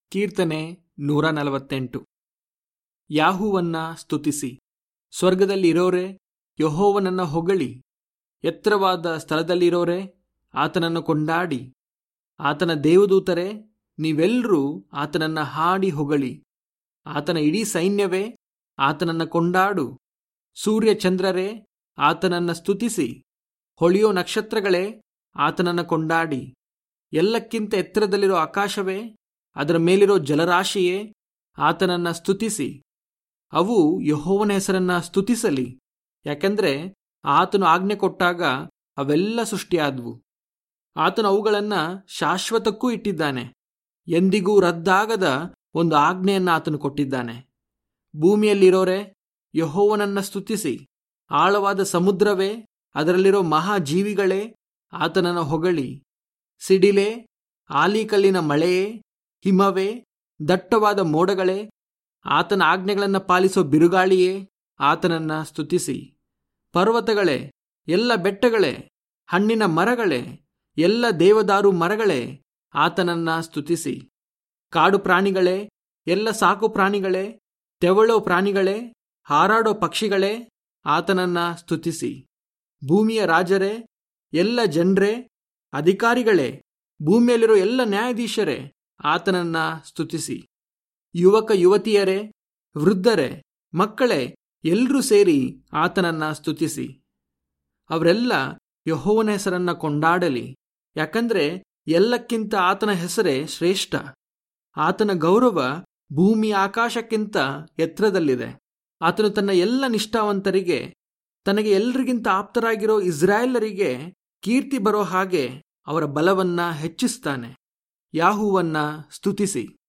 ಕೀರ್ತನೆ ನೂರ ನಲವತ್ತೆಂಟು ಯಾಹುವನ್ನ ಸ್ತುತಿಸಿ ಸ್ವರ್ಗದಲ್ಲಿರೋರೆ ಯಹೋವನನ್ನ ಹೊಗಳಿ ಎತ್ತರವಾದ ಸ್ಥಳದಲ್ಲಿರೋರೆ ಆತನನ್ನು ಕೊಂಡಾಡಿ ಆತನ ದೇವದೂತರೆ ನೀವೆಲ್ಲರೂ ಆತನನ್ನ ಹಾಡಿ ಹೊಗಳಿ ಆತನ ಇಡೀ ಸೈನ್ಯವೇ ಆತನನ್ನ ಕೊಂಡಾಡು ಸೂರ್ಯ ಚಂದ್ರರೇ ಆತನನ್ನ ಸ್ತುತಿಸಿ ಹೊಳೆಯೋ ನಕ್ಷತ್ರಗಳೇ ಆತನನ್ನ ಕೊಂಡಾಡಿ ಎಲ್ಲಕ್ಕಿಂತ ಎತ್ತರದಲ್ಲಿರೋ ಆಕಾಶವೇ ಅದರ ಮೇಲಿರೋ ಜಲರಾಶಿಯೇ ಆತನನ್ನ ಸ್ತುತಿಸಿ ಅವು ಯಹೋವನ ಹೆಸರನ್ನ ಸ್ತುತಿಸಲಿ ಯಾಕೆಂದ್ರೆ ಆತನು ಆಜ್ಞೆ ಕೊಟ್ಟಾಗ ಅವೆಲ್ಲ ಸೃಷ್ಟಿಯಾದವು ಆತನು ಅವುಗಳನ್ನ ಶಾಶ್ವತಕ್ಕೂ ಇಟ್ಟಿದ್ದಾನೆ ಎಂದಿಗೂ ರದ್ದಾಗದ ಒಂದು ಆಜ್ಞೆಯನ್ನ ಆತನು ಕೊಟ್ಟಿದ್ದಾನೆ ಭೂಮಿಯಲ್ಲಿರೋರೆ ಯಹೋವನನ್ನ ಸ್ತುತಿಸಿ ಆಳವಾದ ಸಮುದ್ರವೇ ಅದರಲ್ಲಿರೋ ಮಹಾಜೀವಿಗಳೇ ಆತನನ್ನ ಹೊಗಳಿ ಸಿಡಿಲೆ ಆಲಿಕಲ್ಲಿನ ಮಳೆಯೇ ಹಿಮವೇ ದಟ್ಟವಾದ ಮೋಡಗಳೇ ಆತನ ಆಜ್ಞೆಗಳನ್ನು ಪಾಲಿಸೋ ಬಿರುಗಾಳಿಯೇ ಆತನನ್ನ ಸ್ತುತಿಸಿ ಪರ್ವತಗಳೇ ಎಲ್ಲ ಬೆಟ್ಟಗಳೇ ಹಣ್ಣಿನ ಮರಗಳೇ ಎಲ್ಲ ದೇವದಾರು ಮರಗಳೇ ಆತನನ್ನ ಸ್ತುತಿಸಿ ಕಾಡು ಪ್ರಾಣಿಗಳೇ ಎಲ್ಲ ಸಾಕು ಪ್ರಾಣಿಗಳೇ ತೆವಳೋ ಪ್ರಾಣಿಗಳೇ ಹಾರಾಡೋ ಪಕ್ಷಿಗಳೇ ಆತನನ್ನ ಸ್ತುತಿಸಿ ಭೂಮಿಯ ರಾಜರೇ ಎಲ್ಲ ಜನರೇ ಅಧಿಕಾರಿಗಳೇ ಭೂಮಿಯಲ್ಲಿರೋ ಎಲ್ಲ ನ್ಯಾಯಾಧೀಶರೇ ಆತನನ್ನ ಸ್ತುತಿಸಿ ಯುವಕ ಯುವತಿಯರೇ ವೃದ್ಧರೇ ಮಕ್ಕಳೇ ಎಲ್ಲರೂ ಸೇರಿ ಆತನನ್ನ ಸ್ತುತಿಸಿ ಅವರೆಲ್ಲ ಯಹೋವನ ಹೆಸರನ್ನ ಕೊಂಡಾಡಲಿ ಯಾಕಂದ್ರೆ ಎಲ್ಲಕ್ಕಿಂತ ಆತನ ಹೆಸರೇ ಶ್ರೇಷ್ಠ ಆತನ ಗೌರವ ಭೂಮಿ ಆಕಾಶಕ್ಕಿಂತ ಎತ್ತರದಲ್ಲಿದೆ ಆತನು ತನ್ನ ಎಲ್ಲ ನಿಷ್ಠಾವಂತರಿಗೆ ತನಗೆ ಎಲ್ರಿಗಿಂತ ಆಪ್ತರಾಗಿರೋ ಇಸ್ರಾಯೇಲರಿಗೆ ಕೀರ್ತಿ ಬರೋ ಹಾಗೆ ಅವರ ಬಲವನ್ನ ಹೆಚ್ಚಿಸ್ತಾನೆ ಯಾಹುವನ್ನ ಸ್ತುತಿಸಿ